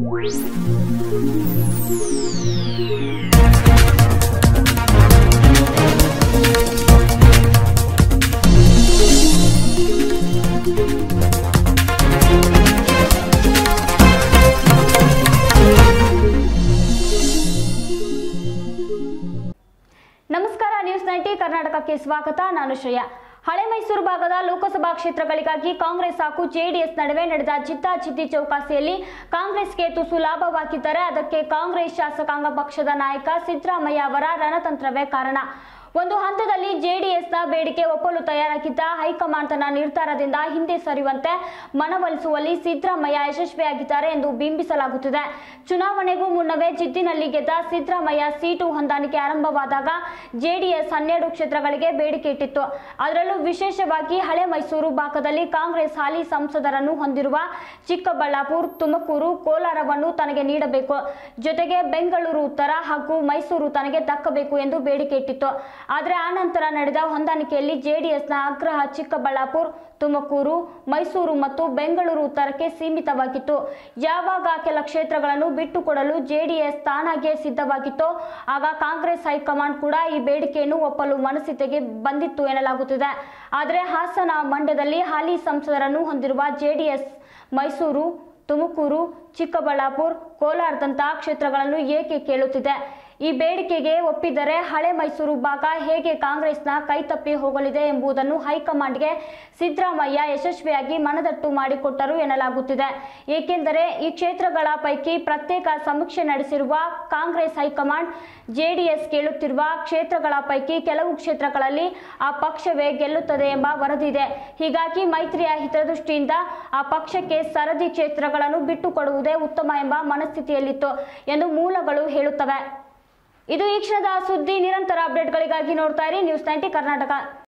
ನಮಸ್ಕಾರ news ninety ಕರ್ನಾಟಕಕ್ಕೆ ಸ್ವಾಗತ ನಾನು ಶ್ರೇಯಾ ಹಳೆ ಮೈಸೂರು ಭಾಗದ ಲೋಕಸಭಾ ಕ್ಷೇತ್ರಗಳಿಗಾಗಿ ಕಾಂಗ್ರೆಸ್ ಹಾಗೂ ಜೆಡಿಎಸ್ ನಡುವೆ ನಡೆದ ಜಿದ್ದಾಜಿದ್ದಿ ಚೌಕಾಸಿಯಲ್ಲಿ ಕಾಂಗ್ರೆಸ್ಗೆ ತುಸು ಲಾಭವಾಗಿದ್ದರೆ ಅದಕ್ಕೆ ಕಾಂಗ್ರೆಸ್ ಶಾಸಕಾಂಗ ಪಕ್ಷದ ನಾಯಕ ಸಿದ್ದರಾಮಯ್ಯ ಅವರ ರಣತಂತ್ರವೇ ಕಾರಣ ಒಂದು ಹಂತದಲ್ಲಿ ಜೆಡಿಎಸ್ನ ಬೇಡಿಕೆ ಒಪ್ಪಲು ತಯಾರಾಗಿದ್ದ ಹೈಕಮಾಂಡ್ ತನ್ನ ನಿರ್ಧಾರದಿಂದ ಹಿಂದೆ ಸರಿಯುವಂತೆ ಮನವೊಲಿಸುವಲ್ಲಿ ಸಿದ್ದರಾಮಯ್ಯ ಯಶಸ್ವಿಯಾಗಿದ್ದಾರೆ ಎಂದು ಬಿಂಬಿಸಲಾಗುತ್ತಿದೆ ಚುನಾವಣೆಗೂ ಮುನ್ನವೇ ಜಿದ್ದಿನಲ್ಲಿ ಗೆದ್ದ ಸಿದ್ದರಾಮಯ್ಯ ಸೀಟು ಹೊಂದಾಣಿಕೆ ಆರಂಭವಾದಾಗ ಜೆಡಿಎಸ್ ಹನ್ನೆರಡು ಕ್ಷೇತ್ರಗಳಿಗೆ ಬೇಡಿಕೆ ಇಟ್ಟಿತ್ತು ಅದರಲ್ಲೂ ವಿಶೇಷವಾಗಿ ಹಳೆ ಮೈಸೂರು ಭಾಗದಲ್ಲಿ ಕಾಂಗ್ರೆಸ್ ಹಾಲಿ ಸಂಸದರನ್ನು ಹೊಂದಿರುವ ಚಿಕ್ಕಬಳ್ಳಾಪುರ ತುಮಕೂರು ಕೋಲಾರವನ್ನು ತನಗೆ ನೀಡಬೇಕು ಜೊತೆಗೆ ಬೆಂಗಳೂರು ಉತ್ತರ ಹಾಗೂ ಮೈಸೂರು ತನಗೆ ದಕ್ಕಬೇಕು ಎಂದು ಬೇಡಿಕೆ ಇಟ್ಟಿತ್ತು ಆದರೆ ಆ ನಂತರ ನಡೆದ ಹೊಂದಾಣಿಕೆಯಲ್ಲಿ ಜೆಡಿಎಸ್ನ ಆಗ್ರಹ ಚಿಕ್ಕಬಳ್ಳಾಪುರ ತುಮಕೂರು ಮೈಸೂರು ಮತ್ತು ಬೆಂಗಳೂರು ಉತ್ತರಕ್ಕೆ ಸೀಮಿತವಾಗಿತ್ತು ಯಾವಾಗ ಕೆಲ ಕ್ಷೇತ್ರಗಳನ್ನು ಬಿಟ್ಟುಕೊಡಲು ಜೆಡಿಎಸ್ ತಾನಾಗಿಯೇ ಸಿದ್ಧವಾಗಿತ್ತೋ ಆಗ ಕಾಂಗ್ರೆಸ್ ಹೈಕಮಾಂಡ್ ಕೂಡ ಈ ಬೇಡಿಕೆಯನ್ನು ಒಪ್ಪಲು ಮನಸ್ಥಿತಿಗೆ ಬಂದಿತ್ತು ಎನ್ನಲಾಗುತ್ತಿದೆ ಆದರೆ ಹಾಸನ ಮಂಡ್ಯದಲ್ಲಿ ಹಾಲಿ ಸಂಸದರನ್ನು ಹೊಂದಿರುವ ಜೆಡಿಎಸ್ ಮೈಸೂರು ತುಮಕೂರು ಚಿಕ್ಕಬಳ್ಳಾಪುರ ಕೋಲಾರದಂತಹ ಕ್ಷೇತ್ರಗಳನ್ನು ಏಕೆ ಕೇಳುತ್ತಿದೆ ಈ ಬೇಡಿಕೆಗೆ ಒಪ್ಪಿದರೆ ಹಳೆ ಮೈಸೂರು ಭಾಗ ಹೇಗೆ ಕಾಂಗ್ರೆಸ್ನ ಕೈತಪ್ಪಿ ಹೋಗಲಿದೆ ಎಂಬುದನ್ನು ಹೈಕಮಾಂಡ್ಗೆ ಸಿದ್ದರಾಮಯ್ಯ ಯಶಸ್ವಿಯಾಗಿ ಮನದಟ್ಟು ಮಾಡಿಕೊಟ್ಟರು ಎನ್ನಲಾಗುತ್ತಿದೆ ಏಕೆಂದರೆ ಈ ಕ್ಷೇತ್ರಗಳ ಪೈಕಿ ಪ್ರತ್ಯೇಕ ಸಮೀಕ್ಷೆ ನಡೆಸಿರುವ ಕಾಂಗ್ರೆಸ್ ಹೈಕಮಾಂಡ್ ಜೆಡಿಎಸ್ ಕೇಳುತ್ತಿರುವ ಕ್ಷೇತ್ರಗಳ ಪೈಕಿ ಕೆಲವು ಕ್ಷೇತ್ರಗಳಲ್ಲಿ ಆ ಪಕ್ಷವೇ ಗೆಲ್ಲುತ್ತದೆ ಎಂಬ ವರದಿದೆ ಹೀಗಾಗಿ ಮೈತ್ರಿಯ ಹಿತದೃಷ್ಟಿಯಿಂದ ಆ ಪಕ್ಷಕ್ಕೆ ಸರದಿ ಕ್ಷೇತ್ರಗಳನ್ನು ಬಿಟ್ಟುಕೊಡುವುದೇ ಉತ್ತಮ ಎಂಬ ಮನಸ್ಥಿತಿಯಲ್ಲಿತ್ತು ಎಂದು ಮೂಲಗಳು ಹೇಳುತ್ತವೆ ಇದು ಈ ಕ್ಷಣದ ಸುದ್ದಿ ನಿರಂತರ ಅಪ್ಡೇಟ್ಗಳಿಗಾಗಿ ನೋಡ್ತಾ ಇರಿ ನ್ಯೂಸ್ ನೈಂಟಿ ಕರ್ನಾಟಕ